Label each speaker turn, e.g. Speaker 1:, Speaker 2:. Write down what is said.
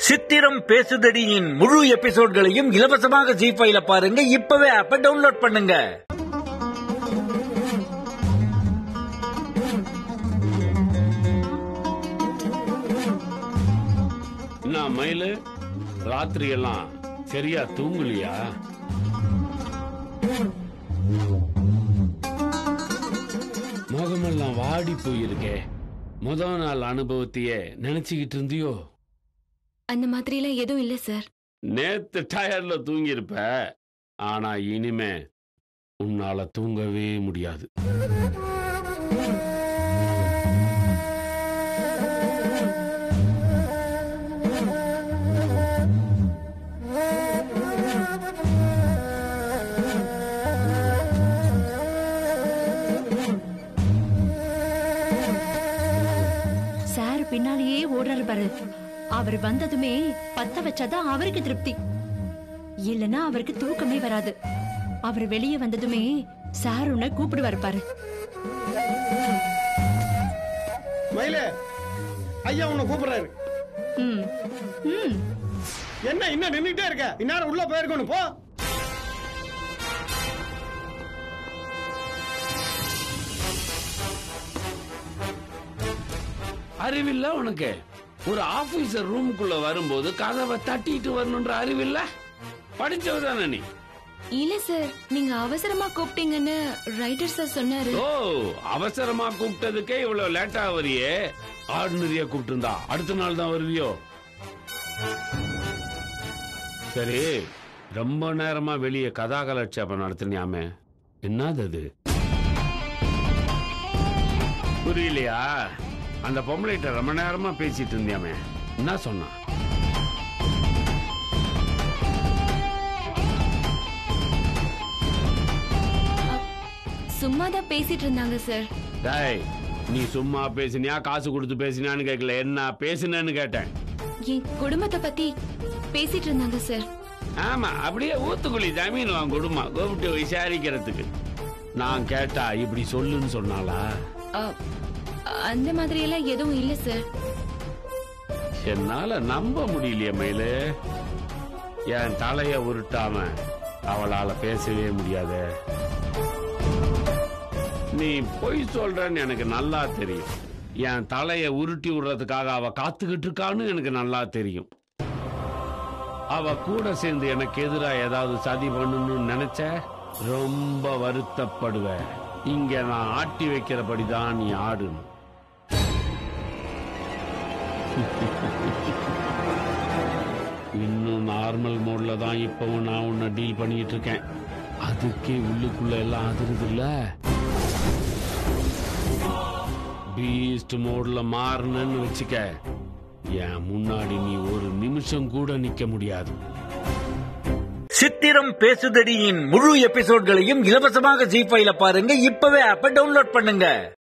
Speaker 1: சித்திரம் பேசுதடியின் முழு எபிசோட்களையும் இலவசமாக ஜி ஃபைல பாருங்க இப்பவே ஆப்ப டவுன்லோட் பண்ணுங்க
Speaker 2: என்ன மயிலு ராத்திரி எல்லாம் சரியா தூங்கலையா முகமெல்லாம் வாடி போயிருக்கே முதல் நாள் அனுபவத்தையே நினைச்சுக்கிட்டு இருந்தியோ
Speaker 3: அந்த மாதிரிலாம் எதுவும் இல்ல சார்
Speaker 2: நேத்து டயர்ல தூங்கியிருப்ப ஆனா இனிமே உன்னால தூங்கவே முடியாது
Speaker 4: சார் பின்னாலேயே ஓடுறாரு பாரு அவர் வந்ததுமே பத்த வச்சாதான் அவருக்கு திருப்தி இல்லனா அவருக்கு தூக்கமே வராது அவர் வெளியே வந்ததுமே சார் உன்னை கூப்பிடுவாரு பாரு
Speaker 5: மயிலே ஐயா உன்னை கூப்பிடுறாரு
Speaker 4: ம் ம்
Speaker 5: என்ன இன்னும் நின்னுட்டே இருக்க இந்நேரம் உள்ள போயிருக்கணும் போ
Speaker 2: அறிவில்ல உனக்கு ஒரு ஆபீசர் ரூமுக்குள்ள வரும்போது கதவை தட்டிட்டு வரணுன்ற அறிவில்ல படிச்சவர் தானே நீ
Speaker 3: இல்ல சார் நீங்க அவசரமா கூப்பிட்டீங்கன்னு ரைட்டர் சார் சொன்னாரு
Speaker 2: ஓ அவசரமா கூப்பிட்டதுக்கே இவ்வளவு லேட்டா வரியே ஆர்டினரியா கூப்பிட்டு இருந்தா அடுத்த நாள் தான் வருவியோ சரி ரொம்ப நேரமா வெளியே கதாகலட்சேபம் நடத்தினியாமே என்னது அது புரியலையா அந்த பொம்பளைகிட்ட ரொம்ப நேரமா பேசிட்டு இருந்தியாமே என்ன சொன்னா
Speaker 3: சும்மா தான் பேசிட்டு இருந்தாங்க சார்
Speaker 2: டேய் நீ சும்மா பேசினியா காசு கொடுத்து பேசினியான்னு கேட்கல என்ன பேசினேன்னு கேட்டேன்
Speaker 3: என் குடும்பத்தை பத்தி பேசிட்டு இருந்தாங்க சார்
Speaker 2: ஆமா அப்படியே ஊத்துக்குழி ஜமீன் வாங்க குடும்பம் கூப்பிட்டு விசாரிக்கிறதுக்கு நான் கேட்டா இப்படி சொல்லுன்னு சொன்னாளா
Speaker 3: அ, அந்த மாதிரி எல்லாம் எதுவும் இல்ல சார்
Speaker 2: என்னால நம்ப முடியலையே மயிலு என் தலைய உருட்டாம அவளால பேசவே முடியாத நீ பொய் சொல்றன்னு எனக்கு நல்லா தெரியும் என் தலைய உருட்டி விடுறதுக்காக அவ காத்துக்கிட்டு இருக்கான்னு எனக்கு நல்லா தெரியும் அவ கூட சேர்ந்து எனக்கு எதிரா ஏதாவது சதி பண்ணணும்னு நினைச்ச ரொம்ப வருத்தப்படுவ இங்க நான் ஆட்டி வைக்கிறபடிதான் நீ ஆடணும் இன்னும் நார்மல் மோட்ல தான் இப்பவும் நான் உன்னை டீல் பண்ணிட்டு இருக்கேன் அதுக்கே உள்ளுக்குள்ள எல்லாம் அதிருது இல்ல பீஸ்ட் மோட்ல மாறினன்னு வச்சுக்க என் முன்னாடி நீ ஒரு நிமிஷம் கூட நிக்க முடியாது
Speaker 1: சித்திரம் பேசுதடியின் முழு எபிசோட்களையும் இலவசமாக ஜி ஃபைல பாருங்க இப்பவே ஆப்ப டவுன்லோட் பண்ணுங்க